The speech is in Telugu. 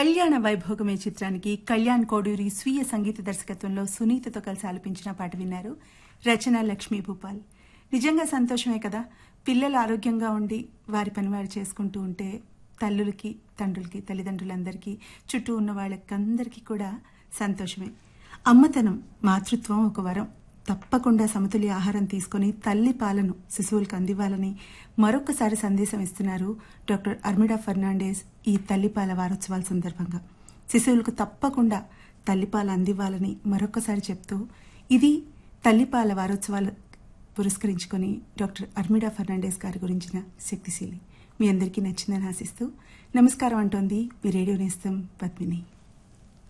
కళ్యాణ వైభోగమే చిత్రానికి కళ్యాణ్ కోడూరి స్వీయ సంగీత దర్శకత్వంలో సునీతతో కలిసి ఆలపించిన పాట విన్నారు రచన లక్ష్మీ భూపాల్ నిజంగా సంతోషమే కదా పిల్లలు ఆరోగ్యంగా ఉండి వారి పని వారు చేసుకుంటూ ఉంటే తల్లులకి తండ్రులకి తల్లిదండ్రులందరికీ చుట్టూ ఉన్న వాళ్ళకందరికీ కూడా సంతోషమే అమ్మతనం మాతృత్వం ఒక వరం తప్పకుండా సమతుల్య ఆహారం తీసుకొని తల్లి పాలను శిశువులకు అందివ్వాలని మరొకసారి సందేశం ఇస్తున్నారు డాక్టర్ అర్మిడా ఫెర్నాండేస్ ఈ తల్లిపాల వారోత్సవాల సందర్భంగా శిశువులకు తప్పకుండా తల్లిపాలు అందివ్వాలని మరొకసారి చెప్తూ ఇది తల్లిపాల వారోత్సవాలు పురస్కరించుకొని డాక్టర్ అర్మిడా ఫెర్నాండేస్ గారి గురించిన శక్తిశీలి మీ అందరికీ నచ్చిందని ఆశిస్తూ నమస్కారం అంటోంది మీ రేడియో నేస్తం పద్మిని